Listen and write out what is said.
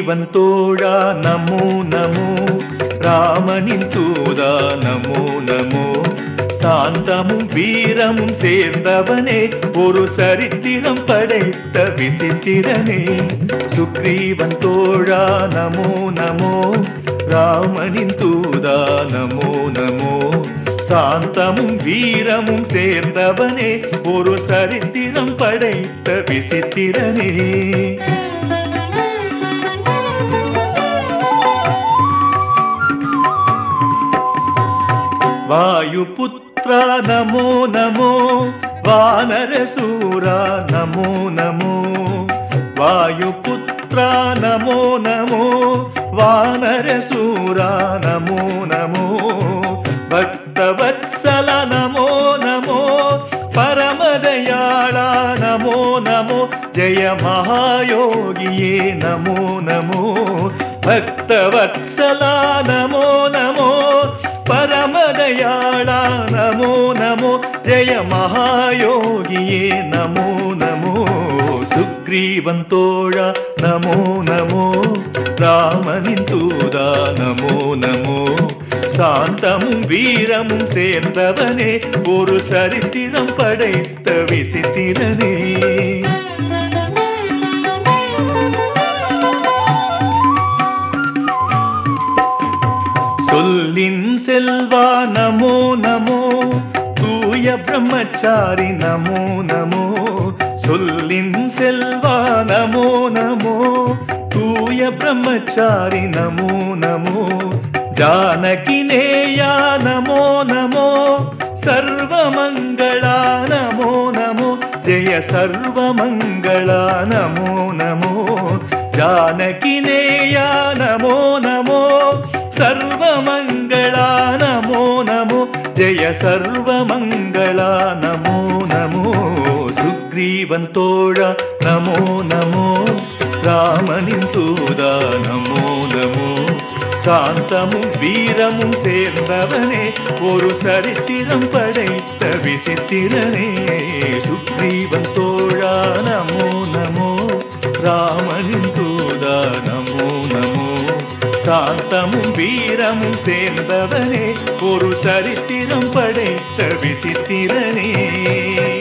சுக்ரீவன் தோழா நமோ நமோ ராமனின் தூதா நமோ நமோ சாந்தமும் வீரமும் சேர்ந்தவனே ஒரு சரித்திரம் படைத்த விசித்திரனே சுக்ரீவன் தோழா நமோ நமோ ராமனின் தூதா நமோ நமோ சாந்தமும் வீரமும் சேர்ந்தவனே ஒரு சரித்திரம் படைத்த விசித்திரனே வாயுபுத்ரா நமோ நமோ வானரசூரா நமோ நமோ வாயுபுத்ரா நமோ நமோ வானரசூரா நமோ நமோ பக்தவத்சல நமோ நமோ பரமதயாளா நமோ நமோ ஜெய மகாயோகியே நமோ நமோ பக்தவத்சலா நமோ நமோ பரமதயாளா நமோ நமோ ஜெய மகாயோகியே நமோ நமோ சுக்ரீவன் தோழா நமோ நமோ ராமனின் தூதா நமோ நமோ சாந்தமும் வீரமும் சேர்ந்தவனே ஒரு சரித்திரம் படைத்த விசித்திரனே சொல்லின் செல்வா நமோ நமோ தூய பிரம்மச்சாரி நமோ நமோ சொல்லின் செல்வா நமோ நமோ தூய பிரம்மச்சாரி நமோ நமோ ஜானகி நேயா நமோ நமோ சர்வமங்களா நமோ நமோ ஜெய சர்வமங்களா நமோ நமோ ஜானகி நேயா நமோ நமோ சர்வமங்களா நமோ நமோ ஜெய சர்வமங்களா நமோ நமோ சுக்ரீவன் தோழா நமோ நமோ ராமனின் தூதா நமோ நமோ சாந்தமும் வீரமும் சேர்ந்தவனே ஒரு சரித்திரம் படைத்த விசித்திரனே சுக்ரீவன் தோழா நமோ நமோ ராமனின் தூதா நமோ நமோ சாந்தமும் வீரமும் சேர்ந்தவனே ஒரு சரித்திரம் படைத்த விசித்திரனே